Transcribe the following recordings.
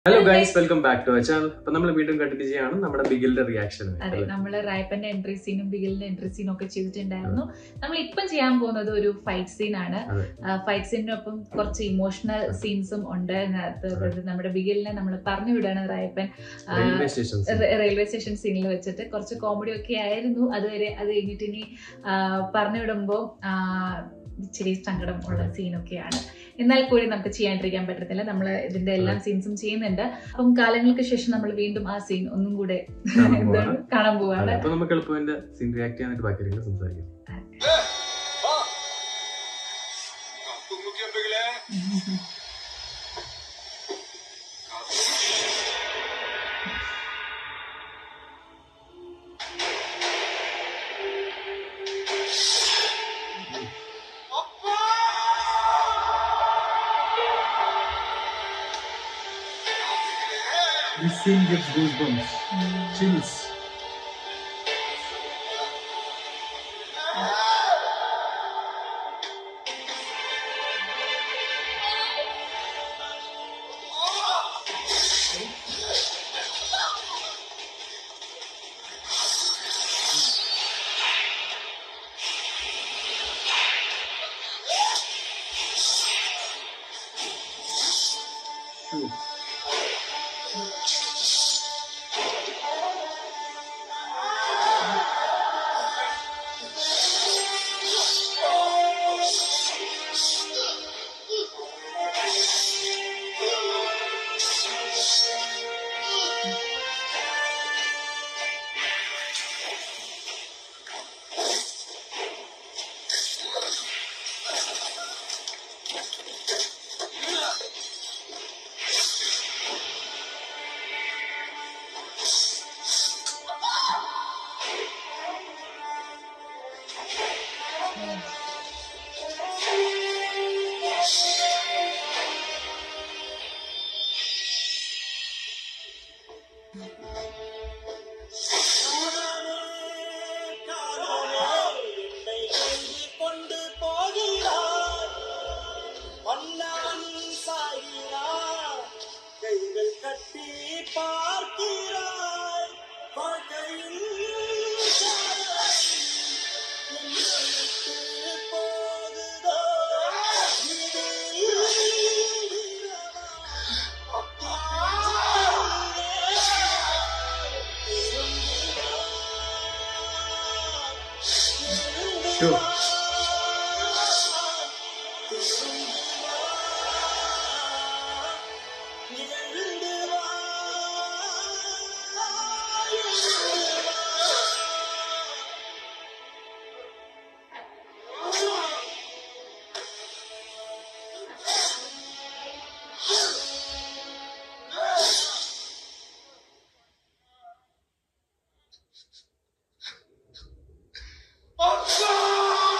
Hello guys welcome back to channel അപ്പൊ നമ്മൾ വീണ്ടും കണ്ടിന്യൂ ചെയ്യാണ് നമ്മുടെ ബിഗിലിന്റെ റിയാക്ഷൻ അതെ നമ്മള് റായപ്പന്റെ എൻട്രി സീനും ബിഗിലിന്റെ എൻട്രി സീനും ഒക്കെ ചെയ്തിട്ടുണ്ടായിരുന്നു നമ്മൾ ഇപ്പം ചെയ്യാൻ പോകുന്നത് ഒരു ഫൈറ്റ് സീൻ ആണ് അതെ. ഫൈറ്റ് സീനിനൊപ്പം കുറച്ച് ഇമോഷണൽ സീൻസും ഉണ്ട് അതിനകത്ത് അതെ. അതായത് നമ്മുടെ ബിഗിലിനെ നമ്മൾ പറഞ്ഞു വിടാണ് റായപ്പൻ ആ, റെയിൽവേ സ്റ്റേഷൻ റെ- റെയിൽവേ സ്റ്റേഷൻ സീനിൽ വെച്ചിട്ട് കുറച്ച് കോമഡി ഒക്കെ ആയിരുന്നു അതുവരെ അത് കഴിഞ്ഞിട്ട് ഇനി ആ, പറഞ്ഞു വിടുമ്പോൾ ഇച്ചിരി സങ്കടം ഉള്ള സീനൊക്കെയാണ് എന്നാൽ കൂടി നമുക്ക് ചെയ്യാണ്ടിരിക്കാൻ പറ്റത്തില്ല നമ്മൾ ഇതിന്റെ എല്ലാ സീൻസും ചെയ്യുന്നുണ്ട് അപ്പം കാലങ്ങൾക്ക് ശേഷം നമ്മൾ വീണ്ടും ആ സീൻ ഒന്നും കൂടെ എന്താണ് കാണാൻ പോവാണ് അപ്പൊ നമുക്ക് എളുപ്പം എന്റെ സീൻ റിയാക്ട് ചെയ്യാനായിട്ട് ബാക്കി കാര്യങ്ങൾ സംസാരിക്കാം കാത്തുമുക്കിയപ്പെങ്കിലേ This scene gives goosebumps, chills. True. கொண்டு போகிறார் மன்னான் சாகிறார் கைகள் கட்டி பார்க்கிறாய் வாழ்க்கையில் சாதனை என்னைவிட்டு போகுதோ இதில் Sure. അച്ഛാ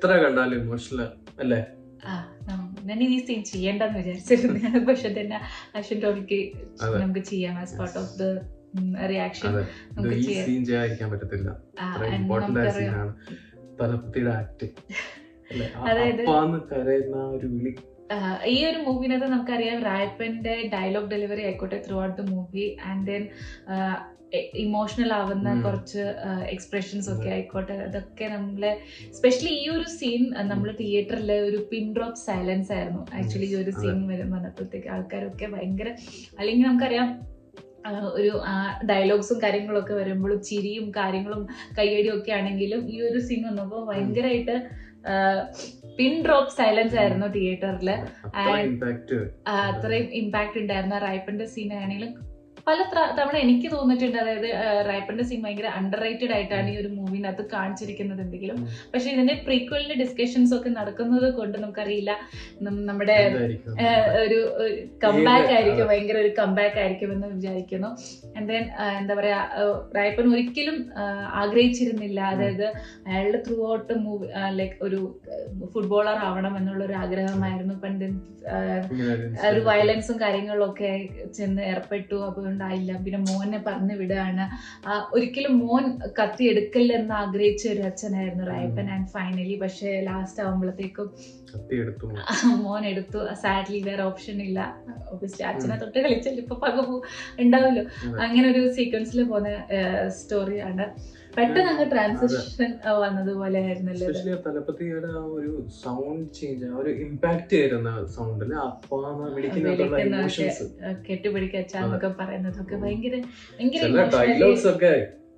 എത്ര കണ്ടാലും ഇമോഷണൽ അല്ലേ ആ, നം- ഞാൻ ഈ സീൻ ചെയ്യേണ്ടെന്ന് വിചാരിച്ചിരുന്നു പക്ഷെ തന്നെ അശ്വൻ ടോമിക്ക് അതെ. നമുക്ക് ചെയ്യാം as part of the reaction അതെ ഇത് നമുക്ക് ഈ ചെയ്യാം സീൻ ചെയ്യാതിരിക്കാൻ പറ്റത്തില്ല ആ, അത്ര and ഇമ്പോർട്ടന്റ് ആയ നമുക്കറിയാം. സീനാണ് തലപ്പത്തിയുടെ ആക്ട് അല്ലേ ആ അതായത് അപ്പാന്ന് കരയുന്ന ആ ഒരു വിളി ആ, ഈ ഒരു മൂവിനകത്ത് നമുക്കറിയാം റായപ്പന്റെ ഡയലോഗ് ഡെലിവറി ആയിക്കോട്ടെ throughout the movie and then emotional ആവുന്ന ഉം. കുറച്ച് എക്സ്പ്രഷൻസ് ഒക്കെ അതെ. ആയിക്കോട്ടെ അതൊക്കെ നമ്മളെ സ്പെഷ്യലി ഈ ഒരു സീൻ നമ്മൾ തിയേറ്ററിൽ ഒരു പിൻ ഡ്രോപ്പ് സൈലൻസ് ആയിരുന്നു ആക്ച്വലി ഈ ഒരു അതെ. സീൻ വരും വന്നപ്പോഴത്തേക്ക് ആൾക്കാരൊക്കെ ഭയങ്കര അല്ലെങ്കിൽ നമുക്കറിയാം ആ, ഒരു ഡയലോഗ്സും കാര്യങ്ങളൊക്കെ വരുമ്പോഴും ചിരിയും കാര്യങ്ങളും കയ്യടിയും ഒക്കെ ആണെങ്കിലും ഈ ഒരു സീൻ വന്നപ്പോൾ ഭയങ്കരമായിട്ട് പിൻ ഡ്രോപ്പ് സൈലൻസ് ആയിരുന്നു തിയേറ്ററിൽ അത്ര And- ഇമ്പാക്ട് അത്രയും ഇമ്പാക്ട് ഉണ്ടായിരുന്ന റൈപ്പന്റെ സീൻ ആണെങ്കിലും പല ത്ര- തവണ എനിക്ക് തോന്നിയിട്ടുണ്ട് അതായത് ആ, റൈപ്പന്റെ സീൻ ഭയങ്കര അണ്ടർ റേറ്റഡ് ആയിട്ടാണ് ഈ ഒരു മൂവിനകത്ത് കാണിച്ചിരിക്കുന്നത് എന്തെങ്കിലും ഉം. പക്ഷെ ഇതിന്റെ പ്രീക്വലിന്റെ ഡിസ്കഷൻസ് ഒക്കെ നടക്കുന്നത് കൊണ്ട് നമുക്കറിയില്ല നം- നമ്മുടെ എന്തായിരിക്കും ആ, ഒരു കംബാക്ക് ഏത്, ആയിരിക്കും അതെ. ഭയങ്കര ഒരു കംബാക്ക് ആയിരിക്കുമെന്ന് വിചാരിക്കുന്നു ആൻഡ് ദെൻ എന്താ പറയാ ആ, റൈപ്പൻ ഒരിക്കലും ആ, ആഗ്രഹിച്ചിരുന്നില്ല അതായത് അയാളുടെ ത്രൂ ഔട്ട് മൂവി ലൈക്ക് ഒരു ഫുട്ബോളർ ആവണം എന്നുള്ള ഒരു ആഗ്രഹമായിരുന്നു പണ്ട് ആ, ഇങ്ങനെ ഒരു ഒരു incident. വയലൻസും കാര്യങ്ങളും ഒക്കെ ചെന്ന് ഏർപ്പെട്ടു അതുകൊണ്ടായില്ല പിന്നെ മോനെ പറഞ്ഞു വിടുകയാണ് ആ, ഒരിക്കലും മോൻ കത്തി എടുക്കില്ലെന്ന് ആഗ്രഹിച്ച ഒരു അച്ഛനായിരുന്നു റൈപ്പൻ ആൻഡ് ഫൈനലി പക്ഷെ ലാസ്റ്റ് ആവുമ്പോഴത്തേക്കും കത്തിയെടുത്തു മോൻ എടുത്തു സാഡ്ലി വേറെ ഓപ്ഷൻ ഇല്ല ഒബിയസ്ലി അച്ഛനെ തൊട്ട് കളിച്ചാൽ ഇപ്പൊ പക പോ- ഉണ്ടാവല്ലോ അതെ. അങ്ങനെ ഒരു സീക്വൻസിൽ പോകുന്ന സ്റ്റോറിയാണ് പെട്ടെന്ന് അങ്ങ് ട്രാൻസിഷൻ വന്നതുപോലെ ആയിരുന്നല്ലോ ഇത്. എസ്പെഷ്യലി തലപ്പത്തിയുടെ ആ ഒരു സൗണ്ട് ചേഞ്ച് ആ ഒരു ഇമ്പാക്ട് തരുന്ന സൗണ്ട് അല്ലെ അപ്പാന്ന് വിളിക്കുന്നതിനുള്ള വിളിക്കുന്നതൊക്കെ ഇമോഷൻസ് കെട്ടുപിടിക്കച്ച എന്നൊക്കെ പറയുന്നതൊക്കെ ഭയങ്കര ഭയങ്കര ചില emotionally- ഡയലോഗ്സ് ഒക്കെ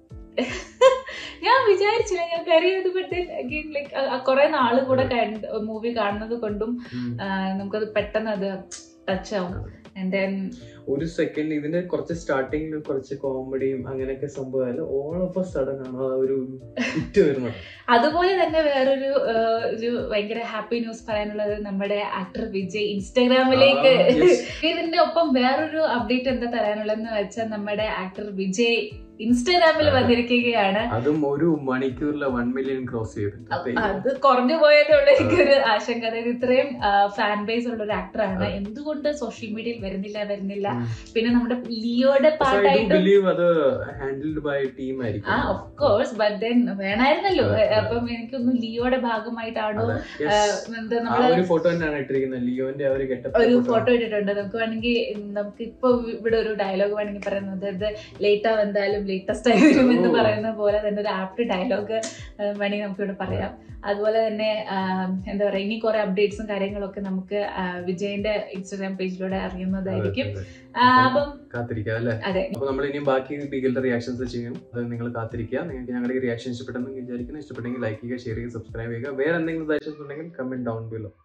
ഞാൻ വിചാരിച്ചില്ല ഞാൻ കരയത് ബട്ട് ലൈക്ക് കുറെ നാള് കൂടെ മൂവി കാണുന്നത് കൊണ്ടും ഉം, ആ, നമുക്കത് പെട്ടെന്ന് അത് ടച്ച് ആവും ആൻഡ് ദെൻ ഒരു സെക്കൻഡ് ഇതിന്റെ കുറച്ച് സ്റ്റാർട്ടിങ്ങിൽ കുറച്ച് കോമഡിയും അങ്ങനെയൊക്കെ സംഭവമായാലും ഓൾ ഓഫ് എ സഡൻ ആണ് ആ ഒരു ഹിറ്റ് വരുന്നത് അതുപോലെ തന്നെ വേറൊരു ആ, ഒരു ഭയങ്കര ഹാപ്പി ന്യൂസ് പറയാനുള്ളത് നമ്മുടെ ആക്ടർ വിജയ് ഇൻസ്റ്റാഗ്രാമിലേക്ക് ആ, yes. ഇതിന്റെ ഒപ്പം വേറൊരു അപ്ഡേറ്റ് എന്താ തരാനുള്ളതെന്ന് വെച്ചാൽ നമ്മുടെ ആക്ടർ വിജയ് ഇൻസ്റ്റാഗ്രാമിൽ അതെ. വന്നിരിക്കുകയാണ് അതും ഒരു മണിക്കൂറിൽ വൺ മില്യൺ ക്രോസ് ചെയ്തിട്ട് അത് കുറഞ്ഞു പോയതേ ഉള്ളൂ എനിക്കൊരു ആശങ്ക അതായത് ഇത്രയും ഫാൻ ബേസ് ഉള്ള ഒരു ആക്ടറാണ് അതെ. എന്തുകൊണ്ട് സോഷ്യൽ മീഡിയയിൽ വരുന്നില്ല വരുന്നില്ല ഉം. പിന്നെ നമ്മുടെ ലിയോയുടെ ഐ ഡു പാട്ടായിട്ടും ബിലീവ് അത് ഹാൻഡിൽഡ് ബൈ ടീം ആ ആയിരിക്കും ഓഫ് കോഴ്സ് ബട്ട് ദെൻ വേണമായിരുന്നല്ലോ അതെ, അതെ. അപ്പം എനിക്കൊന്നും ലിയോയുടെ ഭാഗമായിട്ടാണോ അതെ. ആ, Yes. എന്താ ആ നമ്മള് ഒരു ഫോട്ടോ തന്നെയാണ് ഇട്ടിരിക്കുന്നത് ലിയോന്റെ ആ ഒരു ഗെറ്റപ്പ് ഒരു ഫോട്ടോ ഇട്ടിട്ടുണ്ട് നമുക്ക് വേണമെങ്കിൽ നമുക്ക് ഇപ്പൊ ഇവിടെ ഒരു ഡയലോഗ് വേണമെങ്കിൽ പറയുന്നത് ഇത് ലേറ്റ് ആവും എന്തായാലും ലേറ്റസ്റ്റ് ആയി വരും എന്ന് ഓ. പറയുന്ന പോലെ തന്നെ ഒരു ആപ്റ്റ് ഡയലോഗ് വേണമെങ്കിൽ നമുക്ക് ഇവിടെ പറയാം അതുപോലെ തന്നെ ആ, എന്താ പറയാ ഇനി കുറെ അപ്ഡേറ്റ്സും കാര്യങ്ങളൊക്കെ നമുക്ക് ആ, വിജയന്റെ ഇൻസ്റ്റാഗ്രാം പേജിലൂടെ അറിയുന്നതായിരിക്കും ആ, അപ്പം കാത്തിരിക്കാം അല്ലെ അതെ അപ്പൊ നമ്മൾ ഇനിയും ബാക്കി ബിഗിളുടെ റിയാക്ഷൻസ് ചെയ്യും അത് നിങ്ങൾ കാത്തിരിക്കുക നിങ്ങൾക്ക് ഞങ്ങളുടെ ഈ റിയാക്ഷൻ ഇഷ്ടപ്പെട്ടെന്ന് വിചാരിക്കുന്നു ഇഷ്ടപ്പെട്ടെങ്കിൽ ലൈക്ക് ചെയ്യുക ഷെയർ ചെയ്യുക സബ്സ്ക്രൈബ് ചെയ്യുക വേറെ എന്തെങ്കിലും സജഷൻസ് ഉണ്ടെങ്കിൽ കമന്റ് ഡൗൺ ബിലോ